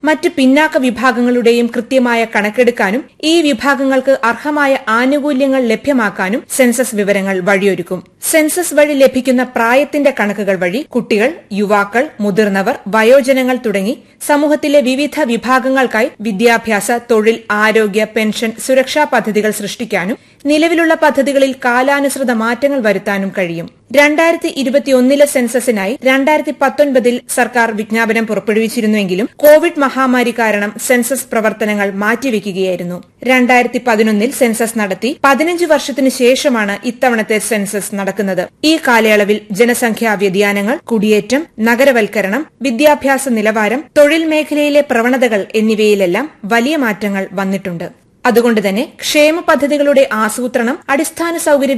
മറ്റ് പിന്നാക്ക വിഭാഗങ്ങളുടെയും കൃത്യമായ കണക്കെടുക്കാനും ഈ വിഭാഗങ്ങൾക്ക് അർഹമായ ആനുകൂല്യങ്ങൾ ലഭ്യമാക്കാനും സെൻസസ് വിവരങ്ങൾ വഴിയൊരുക്കും സെൻസസ് വഴി ലഭിക്കുന്ന പ്രായത്തിന്റെ കണക്കുകൾ വഴി കുട്ടികൾ യുവാക്കൾ മുതിർന്നവർ വയോജനങ്ങൾ തുടങ്ങി സമൂഹത്തിലെ വിവിധ വിഭാഗങ്ങൾക്കായി വിദ്യാഭ്യാസ തൊഴിൽ ആരോഗ്യ പെൻഷൻ സുരക്ഷാ പദ്ധതികൾ സൃഷ്ടിക്കാനും നിലവിലുള്ള പദ്ധതികളിൽ കാലാനുസൃത മാറ്റങ്ങൾ വരുത്താനും കഴിയും രണ്ടായിരത്തി ഇരുപത്തിയൊന്നിലെ സെൻസസിനായി രണ്ടായിരത്തി പത്തൊൻപതിൽ സർക്കാർ വിജ്ഞാപനം പുറപ്പെടുവിച്ചിരുന്നുവെങ്കിലും കോവിഡ് മഹാമാരി കാരണം സെൻസസ് പ്രവർത്തനങ്ങൾ മാറ്റിവെക്കുകയായിരുന്നു രണ്ടായിരത്തി പതിനൊന്നിൽ സെൻസസ് നടത്തി പതിനഞ്ച് വർഷത്തിനു ശേഷമാണ് ഇത്തവണത്തെ സെൻസസ് നടക്കുന്നത് ഈ കാലയളവിൽ ജനസംഖ്യാ വ്യതിയാനങ്ങൾ കുടിയേറ്റം നഗരവൽക്കരണം വിദ്യാഭ്യാസ നിലവാരം തൊഴിൽ മേഖലയിലെ പ്രവണതകൾ എന്നിവയിലെല്ലാം വലിയ മാറ്റങ്ങൾ വന്നിട്ടുണ്ട് അതുകൊണ്ട് തന്നെ ക്ഷേമ പദ്ധതികളുടെ ആസൂത്രണം അടിസ്ഥാന സൌകര്യ